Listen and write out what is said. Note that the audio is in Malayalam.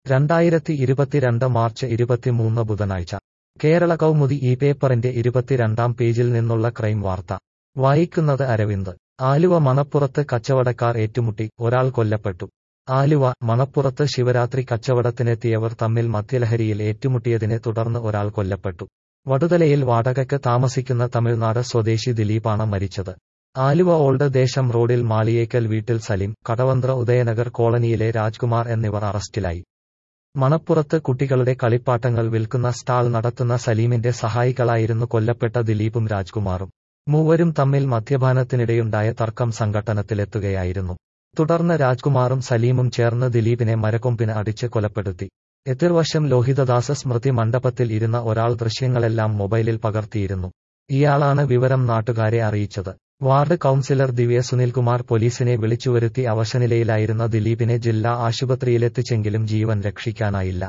രണ്ടായിരത്തി ഇരുപത്തിരണ്ട് മാർച്ച് ഇരുപത്തിമൂന്ന് ബുധനാഴ്ച കേരള കൗമുദി ഈ പേപ്പറിന്റെ ഇരുപത്തിരണ്ടാം പേജിൽ നിന്നുള്ള ക്രൈം വാർത്ത വായിക്കുന്നത് അരവിന്ദ് ആലുവ മണപ്പുറത്ത് കച്ചവടക്കാർ ഏറ്റുമുട്ടി ഒരാൾ കൊല്ലപ്പെട്ടു ആലുവ മണപ്പുറത്ത് ശിവരാത്രി കച്ചവടത്തിനെത്തിയവർ തമ്മിൽ മദ്യലഹരിയിൽ ഏറ്റുമുട്ടിയതിനെ തുടർന്ന് ഒരാൾ കൊല്ലപ്പെട്ടു വടുതലയിൽ വാടകയ്ക്ക് താമസിക്കുന്ന തമിഴ്നാട് സ്വദേശി ദിലീപാണ് മരിച്ചത് ആലുവ ഓൾഡ് ദേശം റോഡിൽ മാളിയേക്കൽ വീട്ടിൽ സലീം കടവന്ത്ര ഉദയനഗർ കോളനിയിലെ രാജ്കുമാർ എന്നിവർ അറസ്റ്റിലായി മണപ്പുറത്ത് കുട്ടികളുടെ കളിപ്പാട്ടങ്ങൾ വിൽക്കുന്ന സ്റ്റാൾ നടത്തുന്ന സലീമിന്റെ സഹായികളായിരുന്നു കൊല്ലപ്പെട്ട ദിലീപും രാജ്കുമാറും മൂവരും തമ്മിൽ മദ്യപാനത്തിനിടെയുണ്ടായ തർക്കം സംഘട്ടനത്തിലെത്തുകയായിരുന്നു തുടർന്ന് രാജ്കുമാറും സലീമും ചേർന്ന് ദിലീപിനെ മരക്കൊമ്പിന് അടിച്ച് കൊലപ്പെടുത്തി എതിർവശം ലോഹിതദാസ സ്മൃതി മണ്ഡപത്തിൽ ഇരുന്ന ഒരാൾ ദൃശ്യങ്ങളെല്ലാം മൊബൈലിൽ പകർത്തിയിരുന്നു ഇയാളാണ് വിവരം നാട്ടുകാരെ അറിയിച്ചത് വാർഡ് കൌൺസിലർ ദിവ്യ സുനിൽകുമാർ പോലീസിനെ വിളിച്ചുവരുത്തി അവശനിലയിലായിരുന്ന ദിലീപിനെ ജില്ലാ ആശുപത്രിയിലെത്തിച്ചെങ്കിലും ജീവൻ രക്ഷിക്കാനായില്ല